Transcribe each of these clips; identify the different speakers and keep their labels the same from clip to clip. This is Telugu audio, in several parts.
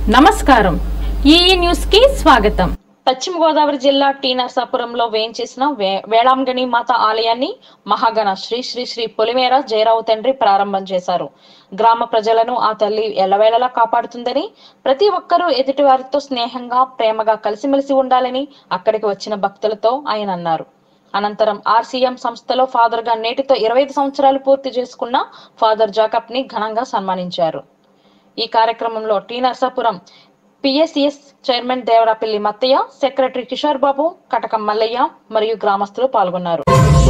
Speaker 1: నమస్కారం ఈ న్యూస్ కి స్వాగతం పశ్చిమ గోదావరి జిల్లా టీ నరసాపురంలో వేయించేసిన వే- వేళాంగణి మాత ఆలయాన్ని మహాగణ శ్రీ శ్రీ శ్రీ పొలిమేర జయరావు తండ్రి ప్రారంభం చేశారు గ్రామ ప్రజలను ఆ తల్లి ఎల్లవేళలా కాపాడుతుందని ప్రతి ఒక్కరూ ఎదుటి వారితో స్నేహంగా ప్రేమగా కలిసిమెలిసి ఉండాలని అక్కడికి వచ్చిన భక్తులతో ఆయన అన్నారు అనంతరం ఆర్సీఎం సంస్థలో ఫాదర్ గా నేటితో ఇరవై ఐదు సంవత్సరాలు పూర్తి చేసుకున్న ఫాదర్ జాకబ్ ని ఘనంగా సన్మానించారు ఈ కార్యక్రమంలో T Narsapuram PSCS chairman Devarapalli Mattaiah secretary Kishore Babu Katakam Mallaiah మరియు గ్రామస్తులు పాల్గొన్నారు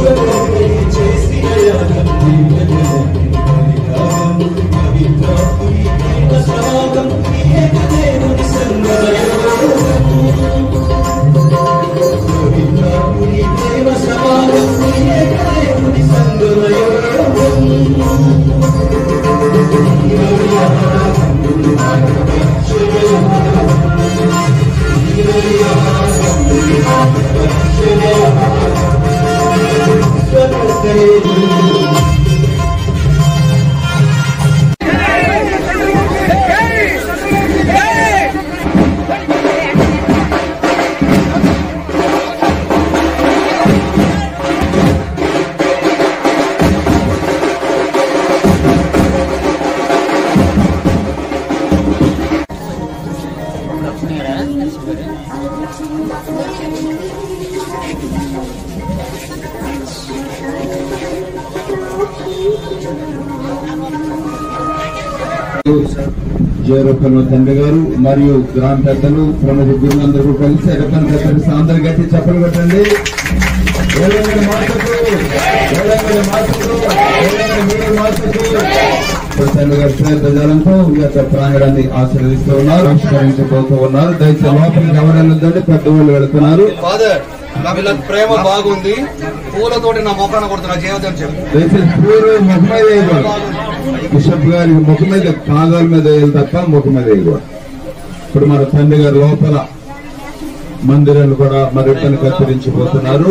Speaker 2: జయరూపంలో తండ్రి గారు మరియు గ్రామ పెద్దలు ప్రముఖ గురువులందరూ కలిసి ఎరపన పెద్దలు అందరు గట్టి చెప్పలు కొట్టండి ఏడెనిమిది మార్చకు ఏడెనిమిది మార్చకు ఏడెనిమిది మార్చకు ఇప్పుడు తండ్రి గారి పేరు ప్రజలంతో ఈ యొక్క ప్రాంగణాన్ని ఆశీర్వదిస్తూ ఉన్నారు ఆవిష్కరించబోతూ ఉన్నారు దయచేసి లోపలికి ఎవరైనా వెళ్తుంటే పెద్దవాళ్ళు వెళుతున్నారు
Speaker 3: ఫాదర్ నా వీళ్ళ ప్రేమ బాగుంది పూలతోటి నా మొక్కన కొడుతున్నా జీవితం చెప్పు
Speaker 2: దయచేసి పూర్వ ముఖం మీద వేయకూడదు బిషప్ గారి ముఖం మీద కాగాల మీద వేయాలి తప్ప ముఖం మీద వేయకూడదు ఇప్పుడు మన తండ్రి గారి లోపల మందిరాలు కూడా మరిపని కత్తిరించిపోతున్నారు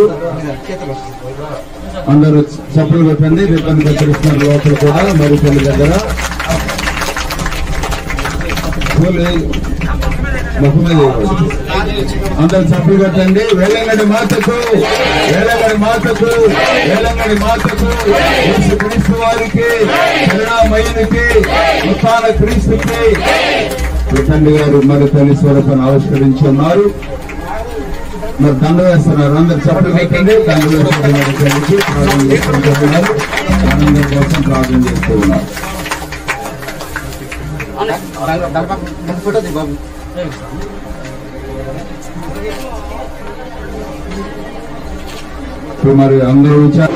Speaker 2: అందరూ చెప్పులు కొట్టండి రిబ్బన్ కత్తిరిస్తున్నారు లోపల కూడా మరిపల్లి దగ్గర పూలు ముఖం మీద వేయకూడదు అందరు చప్పులు కొట్టండి వేలంగడి మాతకు వేలంగడి మాతకు వేలంగడి మాతకు యేసు క్రీస్తు వారికి కరుణామయునికి ఉత్తాన క్రీస్తుకి తండ్రి గారు మరి తల్లి స్వరూపాన్ని ఆవిష్కరించి ఉన్నారు మరి దండ వేస్తున్నారు అందరు చప్పులు కొట్టండి దండ వేస్తున్నారు తల్లికి ప్రార్థన చేసుకుంటున్నారు ఆనందం కోసం ప్రార్థన చేస్తూ ఉన్నారు ఇప్పుడు మరి అందరూ విచార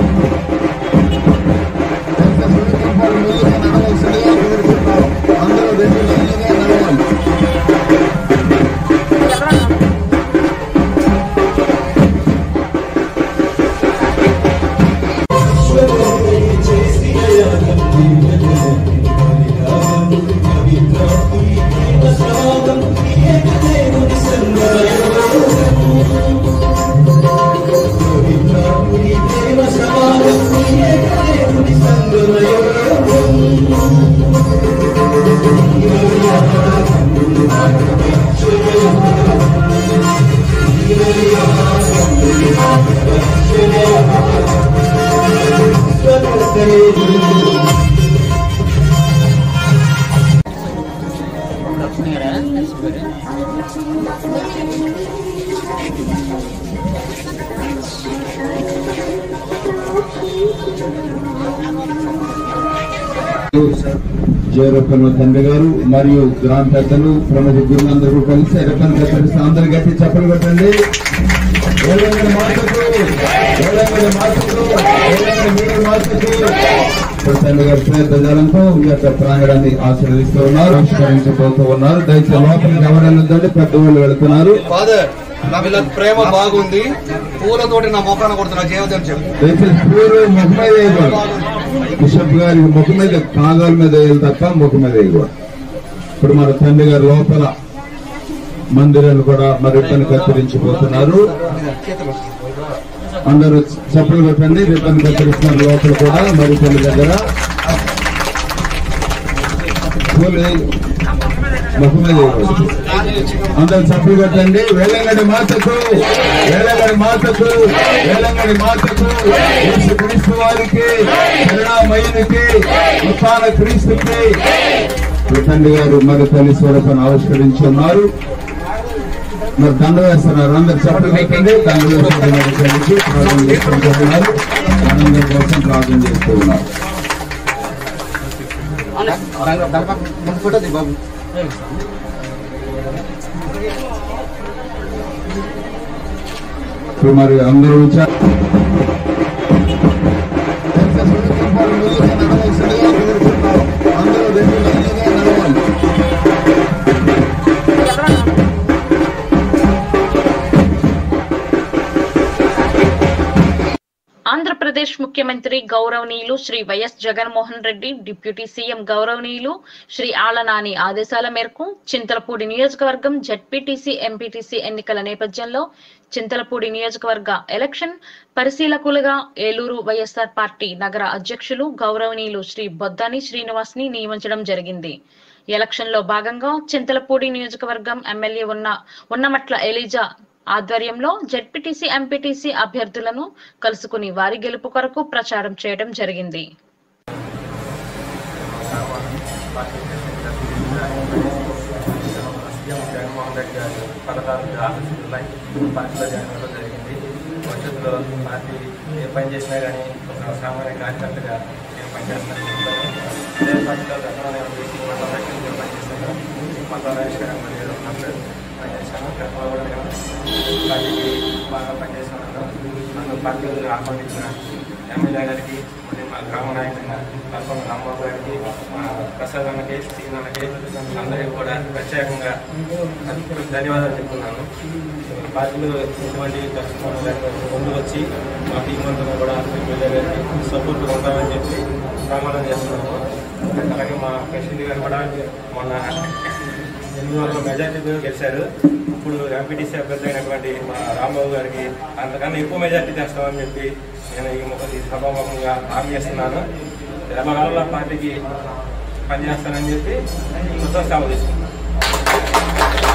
Speaker 2: జయరూపంలో తండ్రి గారు మరియు గ్రామ పెద్దలు ప్రముఖ గురువులందరూ కలిసి ఎరపన పెద్దలు అందరు గట్టి చెప్పలు కొట్టండి ఏడెనిమిది మార్చకు ఏడెనిమిది మార్చకు ఏడెనిమిది మార్చకు ఇప్పుడు తండ్రి గారి పేరు ప్రజలంతో ఈ యొక్క ప్రాంగణాన్ని ఆశీర్వదిస్తూ ఉన్నారు ఆవిష్కరించబోతూ ఉన్నారు దయచేసి లోపలికి ఎవరైనా వెళ్తుంటే పెద్దవాళ్ళు వెళుతున్నారు
Speaker 3: ఫాదర్ నా వీళ్ళ ప్రేమ బాగుంది పూలతోటి నా మొక్కన కొడుతున్నా జీవితం చెప్పు
Speaker 2: దయచేసి పూర్వ ముఖం మీద వేయకూడదు బిషప్ గారి ముఖం మీద కాగాల మీద వేయాలి తప్ప ముఖం మీద వేయకూడదు ఇప్పుడు మన తండ్రి గారి లోపల మందిరాలు కూడా మరిపని కత్తిరించిపోతున్నారు అందరూ చెప్పులు కొట్టండి రిబ్బన్ కత్తిరిస్తున్నారు లోపల కూడా మరిపల్లి దగ్గర పూలు బహుమతి ఇవ్వవచ్చు అందరు చప్పులు కొట్టండి వేలంగడి మాతకు వేలంగడి మాతకు వేలంగడి మాతకు యేసు క్రీస్తు వారికి కరుణామయునికి ఉత్తాన క్రీస్తుకి ఈ తండ్రి గారు మరి తల్లి స్వరూపాన్ని ఆవిష్కరించున్నారు మరి దండ వేస్తున్నారు అందరు చప్పుడు పెట్టండి దండ వేస్తున్నారు తల్లికి ప్రార్థన చేసుకుంటున్నారు మనందరి కోసం ప్రార్థన చేస్తూ ఉన్నారు ఇప్పుడు మరి అందరూ విచార అందరూ రెండు లైన్లుగా నడవాలి
Speaker 1: ఆంధ్రప్రదేశ్ ముఖ్యమంత్రి గౌరవనీయులు Shri YS Jaganmohan Reddy deputy CM గౌరవనీయులు శ్రీ ఆలనాని ఆదేశాల మేరకు చింతలపూడి నియోజకవర్గం జడ్పీటీసీ ఎంపీటీసీ ఎన్నికల నేపథ్యంలో చింతలపూడి నియోజకవర్గ ఎలక్షన్ పరిశీలకులుగా ఏలూరు వైఎస్ఆర్ పార్టీ నగర అధ్యక్షులు గౌరవనీయులు శ్రీ బొద్దాని శ్రీనివాస్ ని నియమించడం జరిగింది ఎలక్షన్ లో భాగంగా చింతలపూడి నియోజకవర్గం ఎమ్మెల్యే ఉన్న ఉన్నమట్ల ఎలిజా ఆధ్వర్యంలో జెడ్పీటీసీ ఎంపీటీసీ అభ్యర్థులను కలుసుకుని వారి గెలుపు కొరకు ప్రచారం చేయడం జరిగింది
Speaker 4: సీఎం జగన్మోహన్ రెడ్డి గారు పథకాలు ఆలోచనలపై పార్టీలో జాయిన్ అవ్వడం జరిగింది భవిష్యత్తులో పార్టీ ఏ పని చేసినా కానీ ఒక సామాన్య కార్యకర్తగా నేను పనిచేస్తానని చెప్తాను అదే పార్టీలో గతంలో నేను బీసీ మండల వ్యక్తిగా పనిచేశాను మండల రాజకీయ మరియు ఉన్నప్పుడు పనిచేశాను గతంలో కూడా నేను పార్టీకి బాగా పనిచేస్తున్నాను నన్ను పార్టీని ఆహ్వానించిన ఎమ్మెల్యే గారికి మరియు మా గ్రామ నాయకులైన కల్పన రాంబాబు గారికి మా ప్రసాద్ అన్నకి సీన్ అన్నకి అందరికీ కూడా ప్రత్యేకంగా ధన్యవాదాలు చెప్తున్నాను పార్టీలో ఇటువంటి కష్టం ముందు వచ్చి మా టీం అంతా కూడా ఎమ్మెల్యే గారికి సపోర్ట్ ఉంటామని చెప్పి ప్రమాణం చేస్తున్నాము అలాగే మా ప్రెసిడెంట్ గారు కూడా మొన్న ఎనిమిది వందల మెజార్టీతో గెలిచారు ఇప్పుడు ఎంపీటీసీ అభ్యర్థి అయినటువంటి మా రాంబాబు గారికి అంతకన్నా ఎక్కువ మెజార్టీ తెస్తామని చెప్పి నేను ఈ ముఖ- ఈ సభాముఖంగా హామీ ఇస్తున్నాను ఎల్లవేళ పార్టీకి పనిచేస్తానని చెప్పి మొత్తం సెలవు తీసుకున్నాను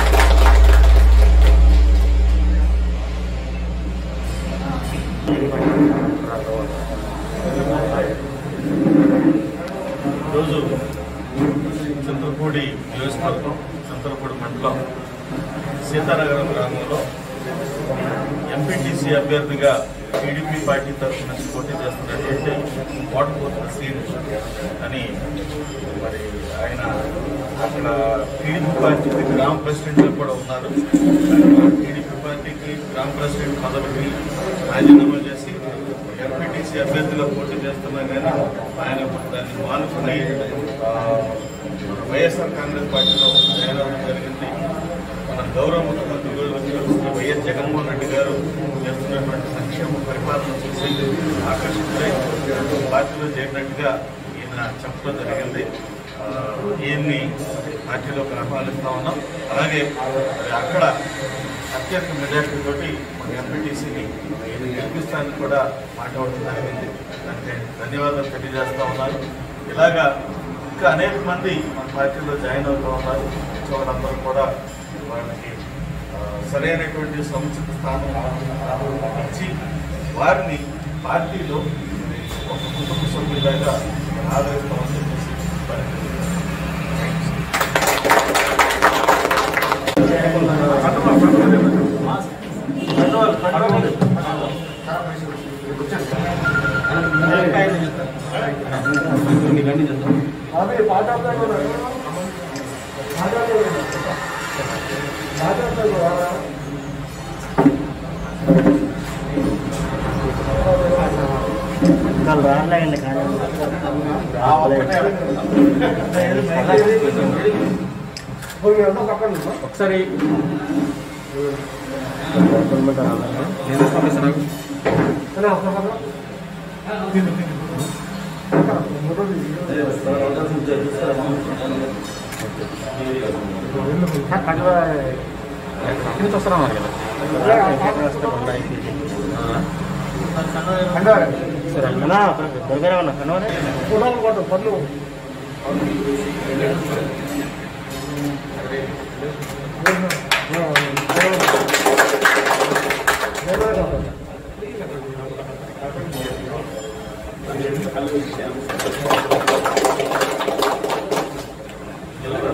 Speaker 5: ఈరోజు చింతలపూడి నియోజకవర్గం చింతలపూడి మండలం సీతానగరం గ్రామంలో ఎంపీటీసీ అభ్యర్థిగా టీడీపీ పార్టీ తరఫున నుంచి పోటీ చేస్తున్నటువంటి ఓటపోతున్న సీన్ అని మరి ఆయన అక్కడ టీడీపీ పార్టీకి గ్రామ ప్రెసిడెంట్ కూడా ఉన్నారు టీడీపీ పార్టీకి గ్రామ ప్రెసిడెంట్ పదవికి రాజీనామా చేసి ఎంపీటీసీ అభ్యర్థిగా పోటీ చేస్తున్నా కానీ ఆయన దాన్ని మానుకుని ఆ, వైఎస్ఆర్ కాంగ్రెస్ పార్టీలో జాయిన్ అవ్వడం జరిగింది మన గౌరవ ముఖ్యమంత్రి శ్రీ వైఎస్ జగన్మోహన్ రెడ్డి గారు చేస్తున్నటువంటి సంక్షేమ పరిపాలన చూసి ఆకర్షితులై పార్టీలో చేరినట్టుగా ఈయన చెప్పడం జరిగింది ఆ, ఈయన్ని పార్టీలోకి ఆహ్వానిస్తా ఉన్నాం అలాగే మరి అక్కడ అత్యంత మెజార్టీ తోటి మన ఎంపీటీసీని గెలిపిస్తానికి కూడా మాట్లాడడం జరిగింది దానికి ధన్యవాదాలు తెలియజేస్తా ఉన్నాను ఇలాగా ఇంకా అనేక మంది మన పార్టీలో జాయిన్ అవుతూ ఉన్నారు సో వాళ్ళందరూ కూడా వాళ్ళకి ఆ, సరైనటువంటి సముచిత స్థానం ఇచ్చి వారిని పార్టీలో ఒక కుటుంబ సభ్యులాగా ఆదరిస్తామని చెప్పేసి పరిగణిస్తున్నాను.
Speaker 4: ఒకసారి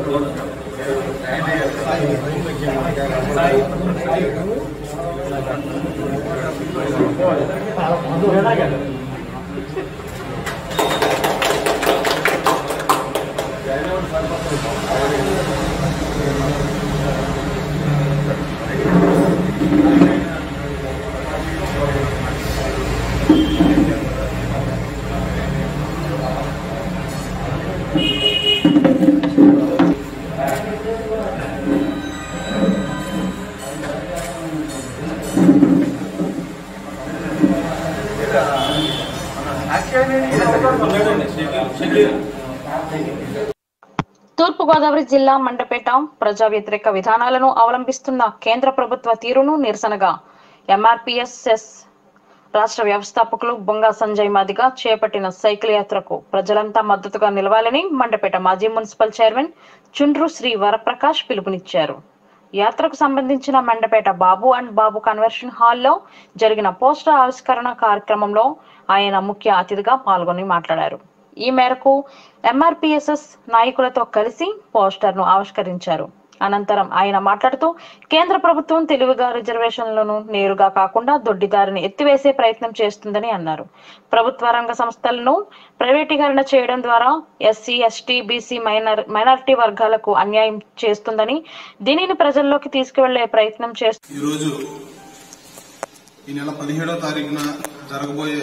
Speaker 1: తూర్పుగోదావరి జిల్లా మండపేట ప్రజా వ్యతిరేక విధానాలను అవలంబిస్తున్న కేంద్ర ప్రభుత్వ తీరును నిరసనగా ఎంఆర్పిఎస్ఎస్ రాష్ట్ర వ్యవస్థాపకులు బొంగా సంజయ్ మాదిగా చేపట్టిన సైకిల్ యాత్రకు ప్రజలంతా మద్దతుగా నిలవాలని మండపేట మాజీ మున్సిపల్ చైర్మన్ చుండ్రు శ్రీ వరప్రకాష్ పిలుపునిచ్చారు యాత్రకు సంబంధించిన మండపేట బాబు అండ్ బాబు కన్వెన్షన్ హాల్లో జరిగిన పోస్టర్ ఆవిష్కరణ కార్యక్రమంలో ఆయన ముఖ్య అతిథిగా పాల్గొని మాట్లాడారు ఈ మేరకు ఎంఆర్పిఎస్ఎస్ నాయకులతో కలిసి పోస్టర్ ను ఆవిష్కరించారు అనంతరం ఆయన మాట్లాడుతూ కేంద్ర ప్రభుత్వం తెలివిగా రిజర్వేషన్లను నేరుగా కాకుండా దొడ్డిదారిని ఎత్తివేసే ప్రయత్నం చేస్తుందని అన్నారు ప్రభుత్వ రంగ సంస్థలను ప్రైవేటీకరణ చేయడం ద్వారా SC ST BC minor minority వర్గాలకు అన్యాయం చేస్తుందని దీనిని ప్రజల్లోకి తీసుకువెళ్లే ప్రయత్నం చేస్తూ
Speaker 6: ఈరోజు ఈ నెల పదిహేడవ తారీఖున జరగబోయే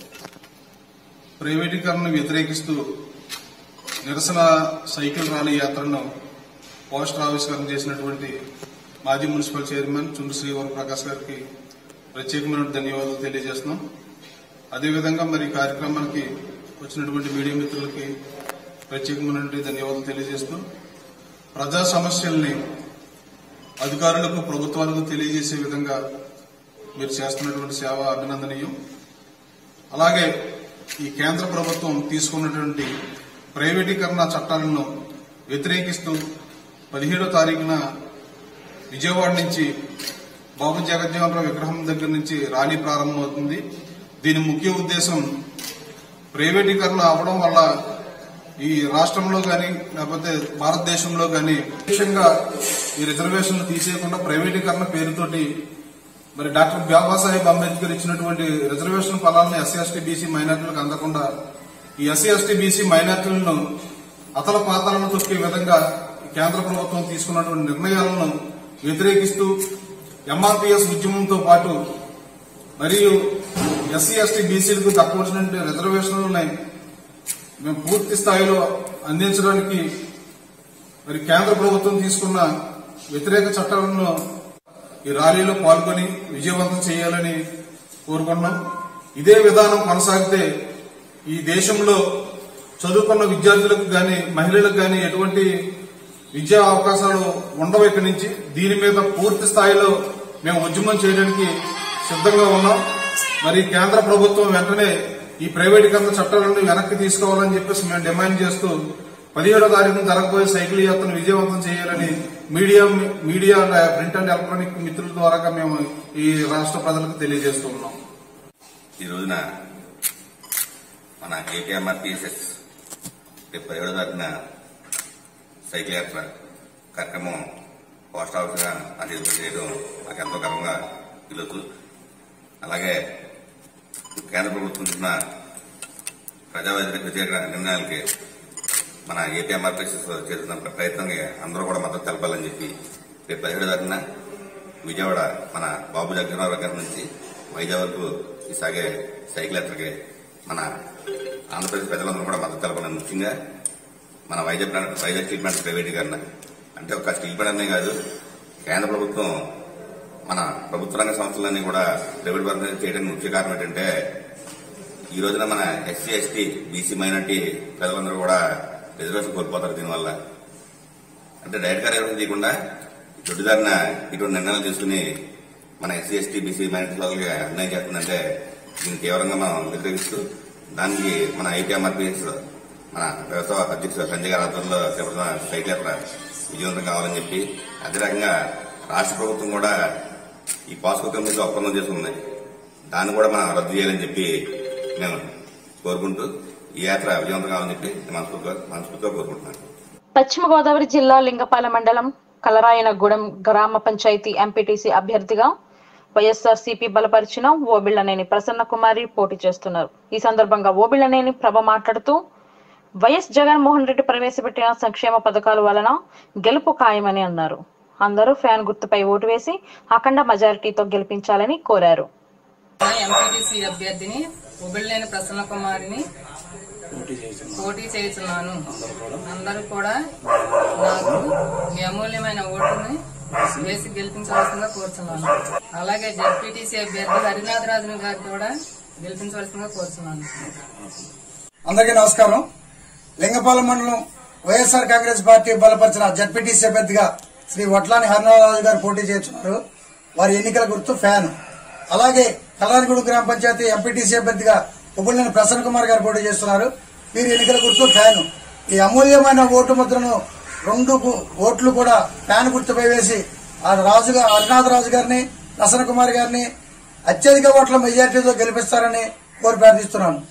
Speaker 6: ప్రైవేటీకరణను వ్యతిరేకిస్తూ నిరసన సైకిల్ ర్యాలీ యాత్రను పోస్టర్ ఆవిష్కరణ చేసినటువంటి మాజీ మున్సిపల్ చైర్మన్ చుండు శ్రీవర ప్రకాష్ గారికి ప్రత్యేకమైన ధన్యవాదాలు తెలియజేస్తున్నాం అదేవిధంగా మరి ఈ కార్యక్రమానికి వచ్చినటువంటి మీడియా మిత్రులకి ప్రత్యేకమైనటువంటి ధన్యవాదాలు తెలియజేస్తూ ప్రజా సమస్యల్ని అధికారులకు ప్రభుత్వాలకు తెలియజేసే విధంగా మీరు చేస్తున్నటువంటి సేవ అభినందనీయం అలాగే ఈ కేంద్ర ప్రభుత్వం తీసుకున్నటువంటి ప్రైవేటీకరణ చట్టాలను వ్యతిరేకిస్తూ పదిహేడో తారీఖున విజయవాడ నుంచి బాబు జగజ్జీవన్ రావు విగ్రహం దగ్గర నుంచి ర్యాలీ ప్రారంభమవుతుంది దీని ముఖ్య ఉద్దేశం ప్రైవేటీకరణ అవడం వల్ల ఈ రాష్ట్రంలో గాని లేకపోతే భారతదేశంలో గాని విశేషంగా ఈ రిజర్వేషన్లు తీసేయకుండా ప్రైవేటీకరణ పేరుతోటి మరి డాక్టర్ బాబాసాహెబ్ అంబేద్కర్ ఇచ్చినటువంటి రిజర్వేషన్ ఫలాలను ఎస్సీ ఎస్టీ బీసీ మైనార్టీలకు అందకుండా ఈ ఎస్సీ ఎస్టీ బీసీ మైనార్టీలను అతల పాతాలను తొక్కే విధంగా ఈ కేంద్ర ప్రభుత్వం తీసుకున్నటువంటి నిర్ణయాలను వ్యతిరేకిస్తూ ఎంఆర్పీఎస్ ఉద్యమంతో పాటు మరియు ఎస్సీ ఎస్టీ బీసీలకు దక్కవలసినటువంటి రిజర్వేషన్లని మేము పూర్తి స్థాయిలో అందించడానికి మరి కేంద్ర ప్రభుత్వం తీసుకున్న వ్యతిరేక చట్టాలను ఈ ర్యాలీలో పాల్గొని విజయవంతం చేయాలని కోరుకున్నాం ఇదే విధానం కొనసాగితే ఈ దేశంలో చదువుకున్న విద్యార్థులకు గాని మహిళలకు గాని ఎటువంటి విద్యా అవకాశాలు ఉండవు ఇక్కడి నుంచి దీని మీద పూర్తి స్థాయిలో మేము ఉద్యమం చేయడానికి సిద్ధంగా ఉన్నాం మరి కేంద్ర ప్రభుత్వం వెంటనే ఈ ప్రైవేటీకరణ చట్టాలను వెనక్కి తీసుకోవాలని చెప్పేసి మేము డిమాండ్ చేస్తూ పదిహేడో తారీఖున జరగబోయే సైకిల్ యాత్రను విజయవంతం చేయాలని media media and print and electronic మిత్రుల ద్వారా మేము ఈ రాష్ట్ర ప్రజలకు తెలియజేస్తూ ఉన్నాం
Speaker 7: ఈ రోజున మన ఏపీఎంఆర్పిఎస్ఎస్ రేపు పదిహేడో తారీఖున సైకిల్ యాత్ర కార్యక్రమం పోస్ట్ ఆఫీస్గా అధికారులు చేయడం నాకు ఎంతో గర్వంగా ఫీలవుతూ అలాగే కేంద్ర ప్రభుత్వం తీసుకున్న ప్రజా వ్యతిరేక నిర్ణయాలకి మన ఏపీఎంఆర్పిఎస్ఎస్ చేస్తున్న ప్రయత్నానికి అందరూ కూడా మద్దతు తెలపాలని చెప్పి రేపు పదిహేడు తారీఖున విజయవాడ మన బాబు జగన్నాథ్ గారి నుంచి వైజాగ్ వరకు ఈ సాగే సైకిల్ యాత్రకి మన ఆంధ్రప్రదేశ్ ప్రజలందరూ కూడా మద్దతు తెలపాలని ముఖ్యంగా మన Vizag plant Vizag steel plant ప్రైవేటీకరణ అంటే ఒక స్టీల్ ప్లాంట్ అనే కాదు కేంద్ర ప్రభుత్వం మన ప్రభుత్వ రంగ సంస్థలన్నీ కూడా ప్రైవేట్ పరం చేయడానికి ముఖ్య కారణం ఏంటంటే ఈ రోజున మన ఎస్సీ ఎస్టీ బీసీ మైనార్టీ ప్రజలందరూ కూడా రిజర్వేషన్ కోల్పోతారు దీనివల్ల అంటే డైరెక్ట్ గా రిజర్వేషన్ చేయకుండా దొడ్డిదారిన ఇటువంటి నిర్ణయాలు తీసుకుని మన ఎస్సీ ఎస్టీ బీసీ మైనార్టీ వాళ్ళకి అన్యాయం చేస్తుందంటే దీన్ని తీవ్రంగా మనం వ్యతిరేకిస్తూ దానికి మన ఐటీఎంఆర్పీఎస్ మన వ్యవసాయ అధ్యక్షుడు సంజయ్ గారి ఆధ్వర్యంలో చేపడుతున్న సైకిల్ యాత్ర విజయవంతం కావాలని చెప్పి అదే రకంగా రాష్ట్ర ప్రభుత్వం కూడా ఈ పాస్కో కంపెనీతో ఒప్పందం చేసుకుంది దాన్ని కూడా మనం రద్దు చేయాలని చెప్పి మేము కోరుకుంటూ ఈ యాత్ర విజయవంతం కావాలని చెప్పి మనస్ఫూర్తిగా మనస్ఫూర్తిగా కోరుకుంటున్నాను
Speaker 1: పశ్చిమ గోదావరి జిల్లా లింగపాలెం మండలం కలరాయనగూడెం గ్రామ పంచాయతీ ఎంపీటీసీ అభ్యర్థిగా వైఎస్ఆర్ సిపి బలపరిచిన ఓబిళ్లనేని ప్రసన్న కుమారి పోటీ చేస్తున్నారు ఈ సందర్భంగా ఓబిళ్లనేని ప్రభ మాట్లాడుతూ వైఎస్ జగన్మోహన్ రెడ్డి ప్రవేశపెట్టిన సంక్షేమ పథకాల వలన గెలుపు ఖాయమని అన్నారు అందరూ ఫ్యాన్ గుర్తుపై ఓటు వేసి అఖండ మెజారిటీతో గెలిపించాలని కోరారు
Speaker 8: ఎంపీటీసీ అభ్యర్థిని ఉబిళ్ళేని ప్రసన్న కుమారిని పోటీ చేస్తున్నాను అందరూ కూడా నాకు మీ అమూల్యమైన ఓటుని వేసి గెలిపించవలసిందిగా కోరుతున్నాను అలాగే జెడ్పీటీసీ అభ్యర్థి హరినాథ్ రాజుని గారిని కూడా గెలిపించవలసిందిగా కోరుతున్నాను
Speaker 9: అందరికీ నమస్కారం లింగపాలెం మండలం వైఎస్ఆర్ కాంగ్రెస్ పార్టీ బలపరిచిన జడ్పీటీసీ అభ్యర్థిగా శ్రీ వట్లాని హరినారాజు గారు పోటీ చేస్తున్నారు వారి ఎన్నికల గుర్తు ఫ్యాన్ అలాగే కల్లారిగూడు గ్రామ పంచాయతీ ఎంపీటీసీ అభ్యర్థిగా ఉబ్బులేని ప్రసన్న కుమార్ గారు పోటీ చేస్తున్నారు వీరి ఎన్నికల గుర్తు ఫ్యాన్ ఈ అమూల్యమైన ఓటు ముద్రను రెండు గు- ఓట్లు కూడా ఫ్యాన్ గుర్తుపై వేసి ఆ రాజుగా హరినాథ రాజు గారిని ప్రసన్న కుమార్ గారిని అత్యధిక ఓట్ల మెజార్టీతో గెలిపిస్తారని కోరి ప్రార్థిస్తున్నాను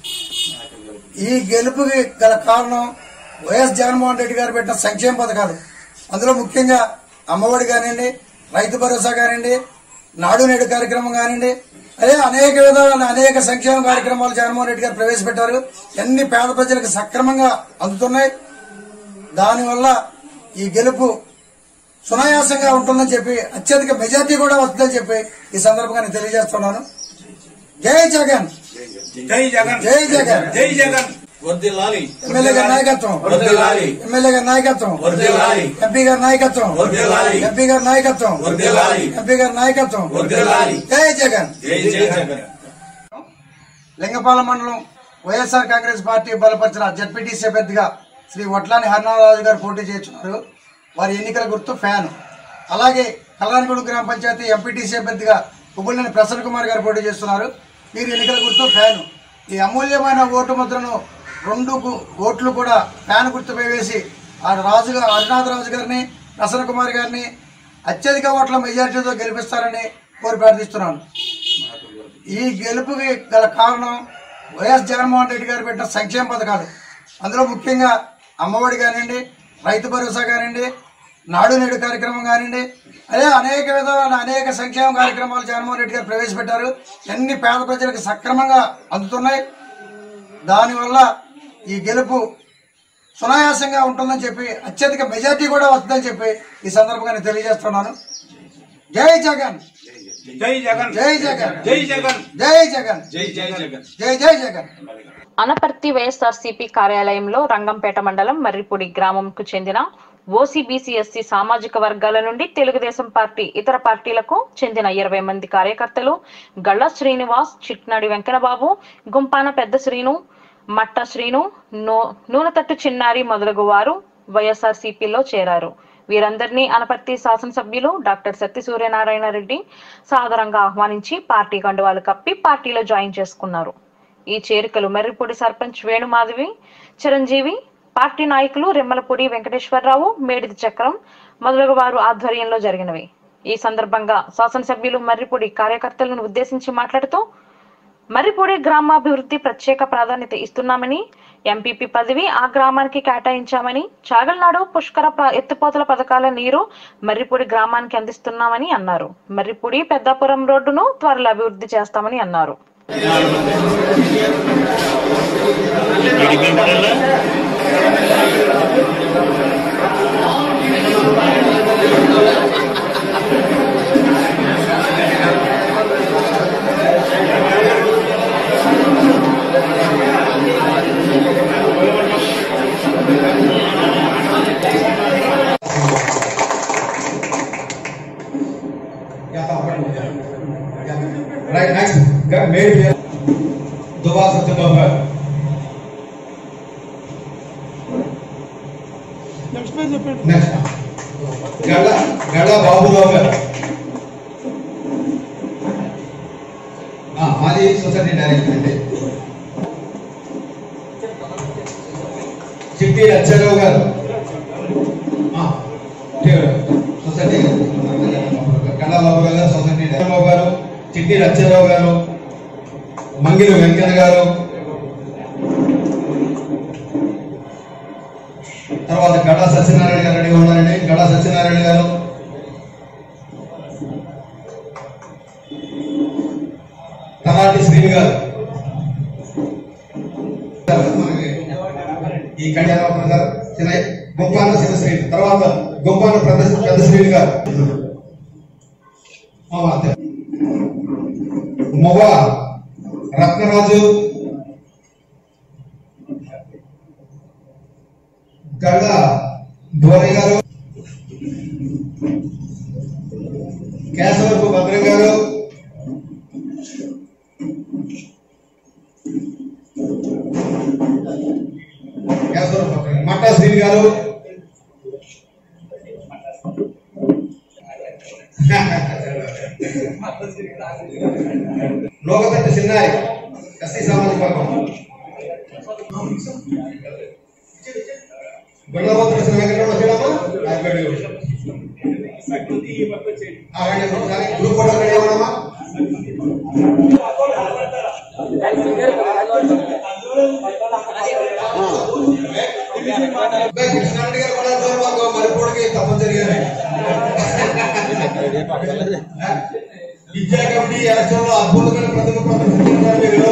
Speaker 9: ఈ గెలుపుకి గల కారణం వైఎస్ జగన్మోహన్ రెడ్డి గారు పెట్టిన సంక్షేమ పథకాలు అందులో ముఖ్యంగా అమ్మఒడి కానివ్వండి రైతు భరోసా కానివ్వండి నాడు నేడు కార్యక్రమం కానివ్వండి అదే అనేక విధాలైన అనేక సంక్షేమ కార్యక్రమాలు జగన్మోహన్ రెడ్డి గారు ప్రవేశపెట్టారు ఎన్ని పేద ప్రజలకు సక్రమంగా అందుతున్నాయి దానివల్ల ఈ గెలుపు సునాయాసంగా ఉంటుందని చెప్పి అత్యధిక మెజార్టీ కూడా వస్తుందని చెప్పి ఈ సందర్భంగా నేను తెలియజేస్తున్నాను జై జగన్
Speaker 5: జై జగన్
Speaker 9: జై జగన్
Speaker 5: జై జగన్ వర్దిల్లాలి
Speaker 9: ఎమ్మెల్యే గారి నాయకత్వం
Speaker 5: వర్దిల్లాలి
Speaker 9: ఎమ్మెల్యే గారి నాయకత్వం
Speaker 5: వర్దిల్లాలి
Speaker 9: ఎంపీ గారి నాయకత్వం
Speaker 5: వర్దిల్లాలి
Speaker 9: ఎంపీ గారి నాయకత్వం
Speaker 5: వర్దిల్లాలి
Speaker 9: ఎంపీ గారి నాయకత్వం
Speaker 5: వర్దిల్లాలి
Speaker 9: జై జగన్
Speaker 5: జై జై జగన్
Speaker 9: లింగపాలెం మండలం వైఎస్ఆర్ కాంగ్రెస్ పార్టీ బలపరిచిన జడ్పీటీసీ అభ్యర్థిగా శ్రీ వట్లాని హరినారాజు గారు పోటీ చేస్తున్నారు వారి ఎన్నికల గుర్తు ఫ్యాన్ అలాగే కల్లానిగూడు గ్రామ పంచాయతీ ఎంపీటీసీ అభ్యర్థిగా ఉబ్బులేని ప్రసన్న కుమార్ గారు పోటీ చేస్తున్నారు వీరి ఎన్నికల గుర్తు ఫ్యాన్ ఈ అమూల్యమైన ఓటు ముద్రను రెండు గు- ఓట్లు కూడా ఫ్యాన్ గుర్తుపై వేసి ఆ రాజుగా హరినాథ రాజు గారిని ప్రసన్న కుమార్ గారిని అత్యధిక ఓట్ల మెజార్టీతో గెలిపిస్తారని కోరి ప్రార్థిస్తున్నాను ఈ గెలుపుకి గల కారణం వైఎస్ జగన్మోహన్ రెడ్డి గారు పెట్టిన సంక్షేమ పథకాలు అందులో ముఖ్యంగా అమ్మఒడి కానివ్వండి రైతు భరోసా కానివ్వండి నాడు నేడు కార్యక్రమం కానివ్వండి అదే అనేక విధాలైన అనేక సంక్షేమ కార్యక్రమాలు జగన్మోహన్ రెడ్డి గారు ప్రవేశపెట్టారు ఎన్ని పేద ప్రజలకు సక్రమంగా అందుతున్నాయి దానివల్ల ఈ గెలుపు సునాయాసంగా ఉంటుందని చెప్పి అత్యధిక మెజార్టీ కూడా వస్తుందని చెప్పి ఈ సందర్భంగా నేను తెలియజేస్తున్నాను జై జగన్
Speaker 5: జై జగన్
Speaker 9: జై జగన్
Speaker 5: జై జగన్
Speaker 9: జై జగన్
Speaker 5: జై జై జగన్
Speaker 9: జై జై జగన్
Speaker 1: అనపర్తి వైఎస్ఆర్సీపీ కార్యాలయంలో రంగంపేట మండలం మర్రిపూడి గ్రామంకు చెందిన ఓసీబీసీ ఎస్సీ సామాజిక వర్గాల నుండి తెలుగుదేశం పార్టీ ఇతర పార్టీలకు చెందిన ఇరవై మంది కార్యకర్తలు గళ్ళ శ్రీనివాస్ చిట్నాడి వెంకటబాబు గుంపాన పెద్ద శ్రీను మట్ట శ్రీను నూ- నూనెతట్టు చిన్నారి మొదలగు వారు వైఎస్ఆర్సీపీలో చేరారు వీరందరినీ అనపర్తి శాసనసభ్యులు డాక్టర్ సత్య సూర్యనారాయణ రెడ్డి సాదరంగా ఆహ్వానించి పార్టీ కండువాలు కప్పి పార్టీలో జాయిన్ చేసుకున్నారు ఈ చేరికలు మర్రిపూడి సర్పంచ్ వేణుమాధవి చిరంజీవి పార్టీ నాయకులు రెమ్మలపూడి వెంకటేశ్వరరావు మేడిది చక్రం మొదలగు వారు ఆధ్వర్యంలో జరిగినవి ఈ సందర్భంగా శాసనసభ్యులు మర్రిపూడి కార్యకర్తలను ఉద్దేశించి మాట్లాడుతూ మర్రిపూడి గ్రామాభివృద్ధి ప్రత్యేక ప్రాధాన్యత ఇస్తున్నామని ఎంపీపీ పదవి ఆ గ్రామానికి కేటాయించామని చాగల్నాడు పుష్కర ప్ర- ఎత్తిపోతల పథకాల నీరు మర్రిపూడి గ్రామానికి అందిస్తున్నామని అన్నారు మర్రిపూడి పెద్దాపురం రోడ్డును త్వరలో అభివృద్ధి చేస్తామని అన్నారు
Speaker 2: Right, next, got made here. Dua Satyabhavu garu. Next Galla Galla Baburao garu ఆ, మాది సొసైటీ డైరెక్టర్ అండి చిట్టి అచ్చారావు గారు ఆ, సొసైటీ గళ్ళ బాబురావు గారు సొసైటీ డైరెక్టర్ గారు చిట్టి అచ్చారావు గారు మంగిలి వెంకన్న గారు తర్వాత
Speaker 3: తర్వాత గడా సత్యనారాయణ గారు రెడీగా ఉన్నారండి గడా సత్యనారాయణ గారు తలాటి శ్రీని గారు ఈ కళ్యాణ ప్రసాద్ చిన్న గొప్పాన చిన్న శ్రీని తర్వాత గొప్పాన పెద్ద పెద్ద శ్రీని గారు ఆ, అంతే. మొగ రత్నరాజు గడ ధోని గారు కేశవరపు భద్రం గారు కేశవరపు భద్రం మట్టా శ్రీ గారు లోకపెట్టి చిన్నారి ఎస్సీ సామాజిక వర్గం గుండబోతున్న శ్రీ వెంకటరమణ శ్రీరామ ఒకసారి గ్రూప్ ఫోటో రెడీ అవ్వడమా అబ్బాయి కృష్ణారెడ్డి గారు కూడా దూరం మాకు మరిపోడికి తప్పనిసరిగానే విద్యా కమిటీ ఎలక్షన్లో అద్భుతమైన ప్రతిభ ప్రదర్శించారు మీరు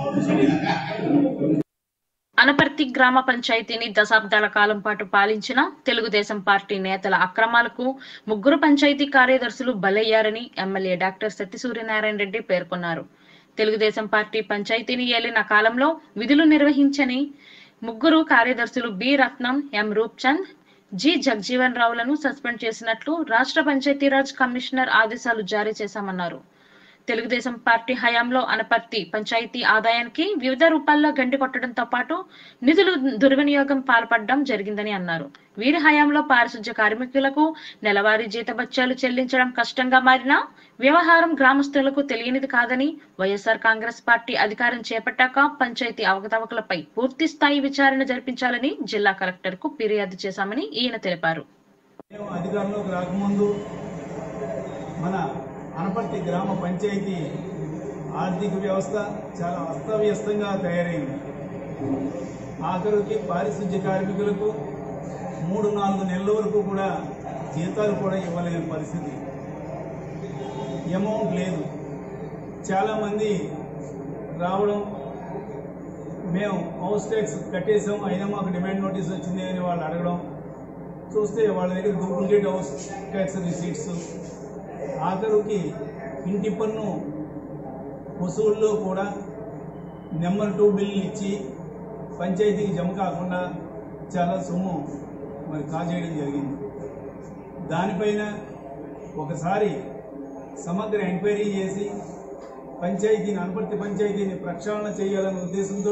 Speaker 1: అనపర్తి గ్రామ పంచాయతీని దశాబ్దాల కాలం పాటు పాలించిన తెలుగుదేశం పార్టీ నేతల అక్రమాలకు ముగ్గురు పంచాయతీ కార్యదర్శులు బలయ్యారని ఎమ్మెల్యే డాక్టర్ సత్య సూర్యనారాయణ రెడ్డి పేర్కొన్నారు తెలుగుదేశం పార్టీ పంచాయతీని ఏలిన కాలంలో విధులు నిర్వహించని ముగ్గురు కార్యదర్శులు B Ratnam M Roopchand G Jagjivan రావులను సస్పెండ్ చేసినట్లు రాష్ట్ర పంచాయతీరాజ్ కమిషనర్ ఆదేశాలు జారీ చేశామన్నారు తెలుగుదేశం పార్టీ హయాంలో అనపర్తి పంచాయతీ ఆదాయానికి వివిధ రూపాల్లో గండి కొట్టడంతో పాటు నిధులు దుర్వినియోగం పాల్పడడం జరిగిందని అన్నారు వీరి హయాంలో పారిశుధ్య కార్మికులకు నెలవారీ జీతభత్యాలు చెల్లించడం కష్టంగా మారినా వ్యవహారం గ్రామస్తులకు తెలియనిది కాదని వైఎస్ఆర్ కాంగ్రెస్ పార్టీ అధికారం చేపట్టాక పంచాయతీ అవకతవకలపై పూర్తి స్థాయి విచారణ జరిపించాలని జిల్లా కలెక్టర్ కు ఫిర్యాదు చేశామని ఈయన తెలిపారు
Speaker 10: మేము అధికారంలోకి రాకముందు మన అనపర్తి గ్రామ పంచాయతీ ఆర్థిక వ్యవస్థ చాలా అస్తవ్యస్తంగా తయారైంది ఆఖరికి పారిశుద్ధ్య కార్మికులకు మూడు నాలుగు నెలల వరకు కూడా జీతాలు కూడా ఇవ్వలేని పరిస్థితి అమౌంట్ లేదు చాలామంది రావడం మేము హౌస్ ట్యాక్స్ కట్టేసాం అయినా మాకు డిమాండ్ నోటీస్ వచ్చింది అని వాళ్ళు అడగడం చూస్తే వాళ్ళ దగ్గర డూప్లికేట్ హౌస్ ట్యాక్స్ రిసీట్స్ ఆఖరికి ఇంటి పన్ను వసూల్లో కూడా నెంబర్ టూ బిల్లు ఇచ్చి పంచాయతీకి జమ కాకుండా చాలా సొమ్ము మరి కాజేయడం జరిగింది దానిపైన ఒకసారి సమగ్ర ఎంక్వైరీ చేసి పంచాయతీని అనపర్తి పంచాయతీని ప్రక్షాళన చేయాలనే ఉద్దేశంతో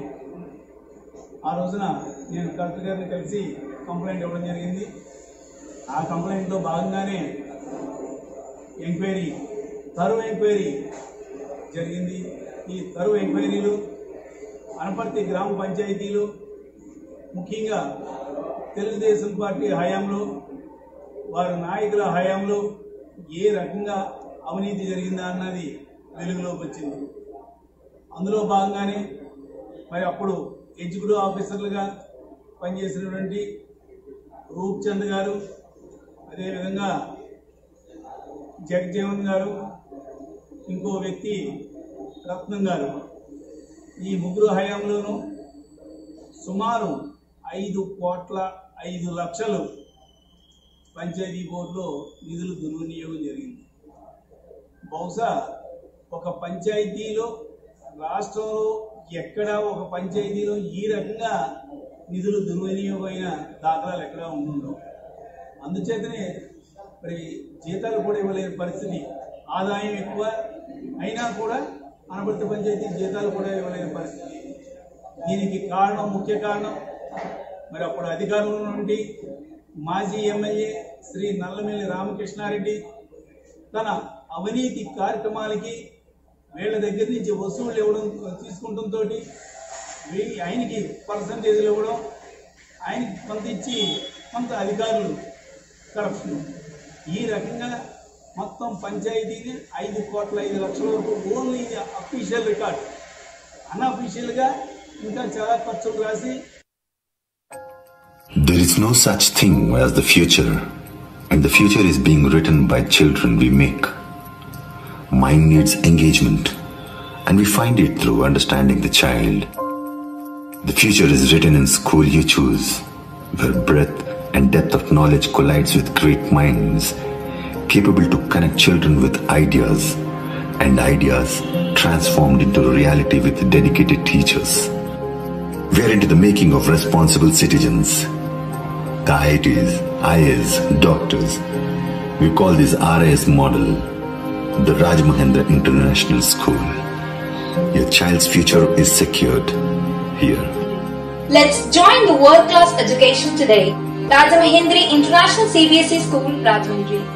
Speaker 10: ఆ రోజున నేను కలెక్టర్ గారిని కలిసి కంప్లైంట్ ఇవ్వడం జరిగింది ఆ కంప్లైంట్లో భాగంగానే ఎంక్వైరీ తరువు ఎంక్వైరీ జరిగింది ఈ తరువు ఎంక్వైరీలు అనపర్తి గ్రామ పంచాయతీలు ముఖ్యంగా తెలుగుదేశం పార్టీ హయాంలో వారి నాయకుల హయాంలో ఏ రకంగా అవినీతి జరిగిందా అన్నది వెలుగులోకి వచ్చింది అందులో భాగంగానే మరి అప్పుడు ఎగ్జిక్యూటివ్ ఆఫీసర్లుగా పనిచేసినటువంటి రూప్చంద్ గారు అదేవిధంగా జగజీవన్ గారు ఇంకో వ్యక్తి రత్నం గారు ఈ ముగ్గురు హయాంలోనూ సుమారు ఐదు కోట్ల ఐదు లక్షలు పంచాయతీ బోర్డులో నిధులు దుర్వినియోగం జరిగింది బహుశా ఒక పంచాయతీలో రాష్ట్రంలో ఎక్కడ ఒక పంచాయతీలో ఈ రకంగా నిధులు దుర్వినియోగమైన దాఖలాలు ఎక్కడా ఉండుండవు అందుచేతనే మరి జీతాలు కూడా ఇవ్వలేని పరిస్థితి ఆదాయం ఎక్కువ అయినా కూడా అనపర్తి పంచాయతీ జీతాలు కూడా ఇవ్వలేని పరిస్థితి దీనికి కారణం ముఖ్య కారణం మరి అప్పుడు అధికారంలో నుండి మాజీ ఎమ్మెల్యే శ్రీ నల్లమిల్లి రామకృష్ణారెడ్డి తన అవినీతి కార్యక్రమాలకి వీళ్ళ దగ్గర నుంచి వసూళ్లు ఇవ్వడం తీసుకుంటంతో ఆయనకి పర్సంటేజ్లు ఇవ్వడం ఆయనకి కొంత ఇచ్చి కొంత అధికారులు కరప్షన్ ఈ రకంగా మొత్తం పంచాయతీని ఐదు కోట్ల ఐదు లక్షల వరకు ఓన్లీ ఇది అఫీషియల్ రికార్డ్ అన్అఫీషియల్గా ఇంకా చాలా ఖర్చులు రాసి
Speaker 11: There is is no such thing as the future, and the future is being written by children we make. Mind needs engagement, and we find it through understanding the child. The future is written in school you choose, where breadth and depth of knowledge collides with great minds, capable to connect children with ideas, and ideas transformed into reality with dedicated teachers. We are into the making of responsible citizens. The IITs, IAs, doctors. We call this RIS model the Raj Mahendra International School. Your child's future is secured here.
Speaker 12: Let's join the world-class education today. Rajamahendri International CBSE School, Rajahmundry.